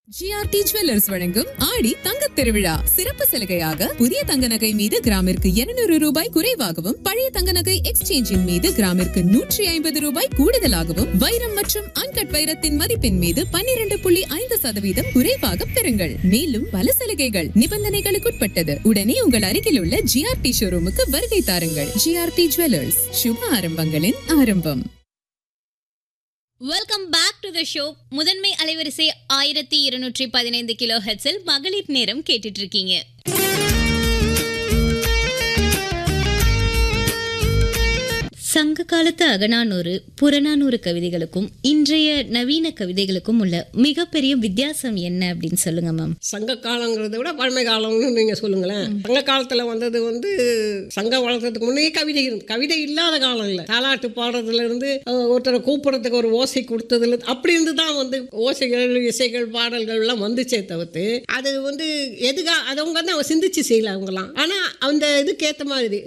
GRT jewellers வழங்கும் ஆடி தங்கத் திருவிழா சிறப்பு சலுகையாக புதிய தங்க நகை மீது கிராமிற்கு 200 ரூபாய் குறைவாகவும் பழைய தங்க நகை எக்ஸ்சேஞ்சின் மீது கிராமிற்கு நூற்றி ஐம்பது ரூபாய் கூடுதலாகவும் வைரம் மற்றும் அன்கட் வைரத்தின் மதிப்பின் மீது 12.5% புள்ளி ஐந்து சதவீதம் குறைவாக பெறுங்கள் மேலும் பல சலுகைகள் நிபந்தனைகளுக்குட்பட்டது உடனே உங்கள் அருகில் உள்ள ஜிஆர்டி ஷோரூமுக்கு வருகை தாருங்கள் ஜிஆர்டி ஜுவல்லர்ஸ் சுப ஆரம்பங்களின் ஆரம்பம் welcome back to the show முதன்மை அலைவரிசை ஆயிரத்தி இருநூற்றி பதினைந்து கிலோ ஹெட்ஸில் மகளிர் நேரம் கேட்டுட்டு இருக்கீங்க சங்க காலத்து அகநானூறு புறநானூறு கவிதைகளுக்கும் இன்றைய நவீன கவிதைகளுக்கும் உள்ள மிகப்பெரிய வித்தியாசம் என்ன அப்படின்னு சொல்லுங்க மேம் சங்க காலங்கிறத விட பழமை காலம்னு நீங்கள் சொல்லுங்களேன் சங்க காலத்தில் வந்தது வந்து சங்கம் வளர்த்ததுக்கு முன்னே கவிதை இருந்து கவிதை இல்லாத காலம் இல்லை தாலாட்டு பாடுறதுல இருந்து அஹ், ஒருத்தரை கூப்பிடுறதுக்கு ஒரு ஓசை கொடுத்ததுல இருந்து அப்படி இருந்து தான் வந்து ஓசைகள் இசைகள் பாடல்கள் எல்லாம் வந்துச்சே தவிர்த்து அது வந்து எதுக்கா அது அவங்க வந்து அவங்க சிந்திச்சு செய்யல அவங்கலாம் ஆனால் அந்த இதுக்கு ஏற்ற மாதிரி